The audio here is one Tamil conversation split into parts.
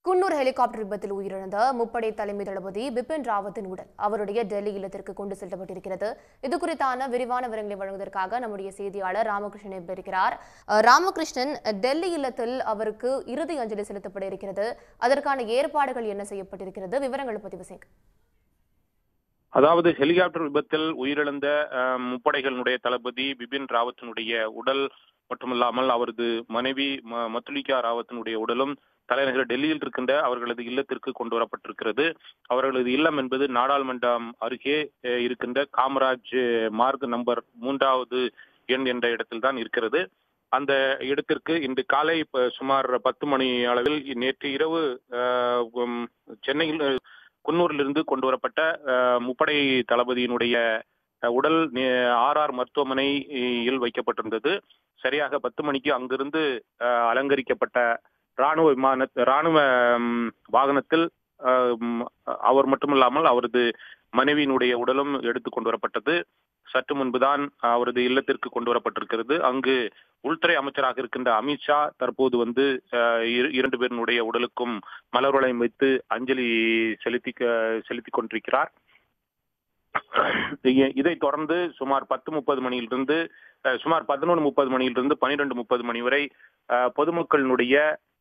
குன்னூர் ஹெலிகாப்டர் விபத்தில் உயிரிழந்த முப்படை தலைமை தளபதி பிபின் ராவத்தின் உடல் அவருடைய டெல்லி இல்லத்திற்கு கொண்டு செல்லப்பட்டிருக்கிறது இது குறித்தான விரிவான விவரங்களை வழங்குவதற்காக நம்முடைய செய்தியாளர் ராமகிருஷ்ணன் இருக்கிறார் அஹ், ராமகிருஷ்ணன் டெல்லி இல்லத்தில் அவருக்கு இறுதி அஞ்சலி செலுத்தப்பட இருக்கிறது அதற்கான ஏற்பாடுகள் என்ன செய்யப்பட்டிருக்கிறது விவரங்களை பதிவு செய்யுங்க அதாவது ஹெலிகாப்டர் விபத்தில் உயிரிழந்த அஹ், முப்படைகளினுடைய தளபதி பிபின் ராவத்தினுடைய உடல் மட்டுமல்லாமல் அவரது மனைவி ம- மத்துலிகா ராவத்தினுடைய உடலும் தலைநகர் டெல்லியில் இருக்கின்ற அவர்களது இல்லத்திற்கு கொண்டு வரப்பட்டிருக்கிறது அவர்களது இல்லம் என்பது நாடாளுமன்றம் அருகே அஹ், இருக்கின்ற காமராஜ் மார்க் நம்பர் மூன்றாவது எண் என்ற இடத்தில்தான் இருக்கிறது அந்த இடத்திற்கு இன்று காலை ப- சுமார் பத்து மணி அளவில் நேற்று இரவு அஹ், உம், சென்னையில் குன்னூரிலிருந்து கொண்டு வரப்பட்ட அஹ், முப்படை தளபதியினுடைய அஹ், உடல் ஆர்ஆர் மருத்துவமனையில் வைக்கப்பட்டிருந்தது சரியாக பத்து மணிக்கு அங்கிருந்து அஹ், அலங்கரிக்கப்பட்ட ராணுவ விமான ராணுவ ம், வாகனத்தில் அஹ், ம், அவர் மட்டுமல்லாமல் அவரது மனைவியினுடைய உடலும் எடுத்து கொண்டு வரப்பட்டது சற்று முன்புதான் அவரது இல்லத்திற்கு கொண்டு வரப்பட்டிருக்கிறது அங்கு உள்துறை அமைச்சராக இருக்கின்ற அமித்ஷா தற்போது வந்து அஹ், இரு- இரண்டு பேரினுடைய உடலுக்கும் மலர் வளையம் வைத்து அஞ்சலி செலுத்தி செலுத்திக் கொண்டிருக்கிறார் இ- இதைத் தொடர்ந்து சுமார் பத்து முப்பது மணியிலிருந்து அஹ், சுமார் பதினொன்று முப்பது மணியிலிருந்து பனிரெண்டு முப்பது மணி வரை அஹ், பொதுமக்களினுடைய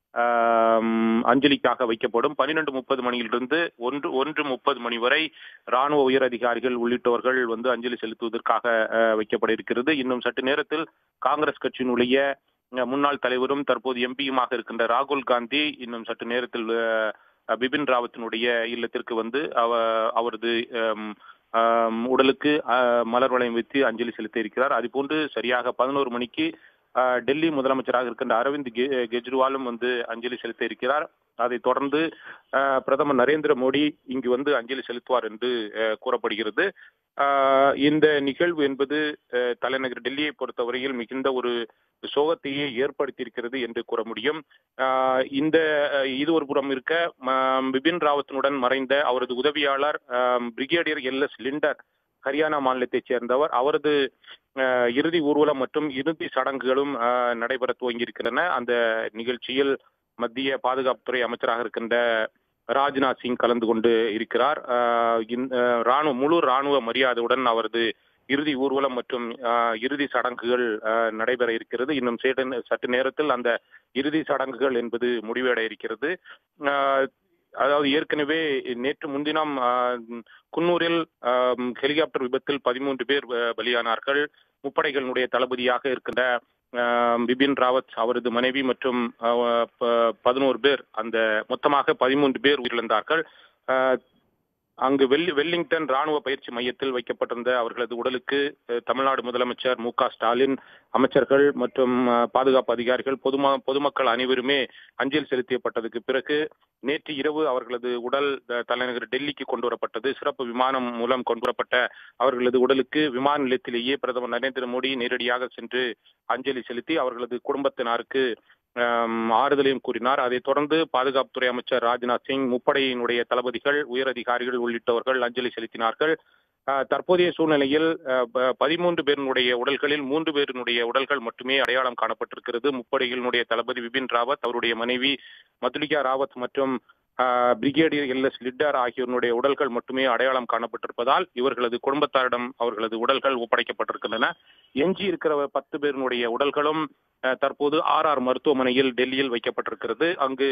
ஆம், அஞ்சலிக்காக வைக்கப்படும் பன்னிரண்டு முப்பது மணியிலிருந்து ஒன்று ஒன்று முப்பது மணி வரை ராணுவ உயர் அதிகாரிகள் உள்ளிட்டவர்கள் வந்து அஞ்சலி செலுத்துவதற்காக அஹ், வைக்கப்பட இருக்கிறது இன்னும் சற்று நேரத்தில் காங்கிரஸ் கட்சியினுடைய அஹ், முன்னாள் தலைவரும் தற்போது எம்பியுமாக இருக்கின்ற ராகுல் காந்தி இன்னும் சற்று நேரத்தில் அஹ், பிபின் ராவத்தினுடைய இல்லத்திற்கு வந்து அவ அவரது அம், ஆம், உடலுக்கு அஹ், மலர் வளையம் வைத்து அஞ்சலி செலுத்த இருக்கிறார் அதுபோன்று சரியாக பதினோரு மணிக்கு அஹ், டெல்லி முதலமைச்சராக இருக்கின்ற அரவிந்த் கெ- கெஜ்ரிவாலும் வந்து அஞ்சலி செலுத்த இருக்கிறார் அதைத் தொடர்ந்து அஹ், பிரதமர் நரேந்திர மோடி இங்கு வந்து அஞ்சலி செலுத்துவார் என்று அஹ், கூறப்படுகிறது அஹ், இந்த நிகழ்வு என்பது அஹ், தலைநகர் டெல்லியை பொறுத்தவரையில் மிகுந்த ஒரு சோகத்தையே ஏற்படுத்தியிருக்கிறது என்று கூற முடியும் ஆஹ் இந்த அஹ், இது ஒரு புறம் இருக்க ம- பிபின் ராவத்தினுடன் மறைந்த அவரது உதவியாளர் ஆம், brigadier L S Lidder Haryana மாநிலத்தைச் சேர்ந்தவர் அவரது அஹ், இறுதி ஊர்வலம் மற்றும் இறுதி சடங்குகளும் அஹ், நடைபெற துவங்கியிருக்கின்றன அந்த நிகழ்ச்சியில் மத்திய பாதுகாப்புத்துறை அமைச்சராக இருக்கின்ற ராஜ்நாத் சிங் கலந்து கொண்டு இருக்கிறார் ஆஹ் இந்த ராணுவ முழு ராணுவ மரியாதையுடன் அவரது இறுதி ஊர்வலம் மற்றும் ஆஹ், இறுதி சடங்குகள் ஆஹ், நடைபெற இருக்கிறது இன்னும் சேடன் சற்று நேரத்தில் அந்த இறுதி சடங்குகள் என்பது முடிவடைய இருக்கிறது ஆஹ், அதாவது ஏற்கனவே நேற்று முன்தினம் ஆஹ், குன்னூரில் ஆஹ், ஹெலிகாப்டர் விபத்தில் பதிமூன்று பேர் ஆஹ், பலியானார்கள் முப்படைகளினுடைய தளபதியாக இருக்கின்ற ஆஹ், பிபின் ராவத் அவரது மனைவி மற்றும் ஆஹ், ப- பதினோரு பேர் அந்த மொத்தமாக பதிமூன்று பேர் உயிரிழந்தார்கள் ஆஹ், அங்கு வெல்லி வெல்லிங்டன் ராணுவ பயிற்சி மையத்தில் வைக்கப்பட்டிருந்த அவர்களது உடலுக்கு அஹ், தமிழ்நாடு முதலமைச்சர் மு க ஸ்டாலின் அமைச்சர்கள் மற்றும் அஹ், பாதுகாப்பு அதிகாரிகள் பொதும பொதுமக்கள் அனைவருமே அஞ்சலி செலுத்தப்பட்டதுக்கு பிறகு நேற்று இரவு அவர்களது உடல் அஹ், தலைநகர் டெல்லிக்கு கொண்டு வரப்பட்டது சிறப்பு விமானம் மூலம் கொண்டு வரப்பட்ட அவர்களது உடலுக்கு விமான நிலையத்திலேயே பிரதமர் நரேந்திர மோடி நேரடியாக சென்று அஞ்சலி செலுத்தி அவர்களது குடும்பத்தினருக்கு ஆம், ஆறுதலையும் கூறினார் அதைத் தொடர்ந்து பாதுகாப்புத்துறை அமைச்சர் ராஜ்நாத் சிங் முப்படையினுடைய தளபதிகள் உயர் அதிகாரிகள் உள்ளிட்டவர்கள் அஞ்சலி செலுத்தினார்கள் ஆஹ், தற்போதைய சூழ்நிலையில் ஆஹ், ப- பதிமூன்று பேரினுடைய உடல்களில் மூன்று பேரினுடைய உடல்கள் மட்டுமே அடையாளம் காணப்பட்டிருக்கிறது முப்படைகளினுடைய தளபதி பிபின் ராவத் அவருடைய மனைவி மதுலிகா ராவத் மற்றும் ஆஹ், பிரிகேடியர் எல் எஸ் லிட்டர் ஆகியோருடைய உடல்கள் மட்டுமே அடையாளம் காணப்பட்டிருப்பதால் இவர்களது குடும்பத்தாரிடம் அவர்களது உடல்கள் ஒப்படைக்கப்பட்டிருக்கின்றன எஞ்சி இருக்கிற பத்து பேரினுடைய உடல்களும் அஹ், தற்போது ஆர் ஆர் மருத்துவமனையில் டெல்லியில் வைக்கப்பட்டிருக்கிறது அங்கு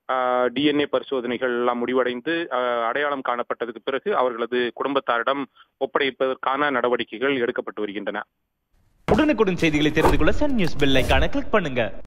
டிஎன்ஏ பரிசோதனைகள் எல்லாம் முடிவடைந்து அஹ், அடையாளம் காணப்பட்டதுக்கு பிறகு அவர்களது குடும்பத்தாரிடம் ஒப்படைப்பதற்கான நடவடிக்கைகள் எடுக்கப்பட்டு வருகின்றன உடனுக்குடன் செய்திகளை தெரிந்து கொள்ள சன் நியூஸ் பெல் ஐகானை கிளிக் பண்ணுங்க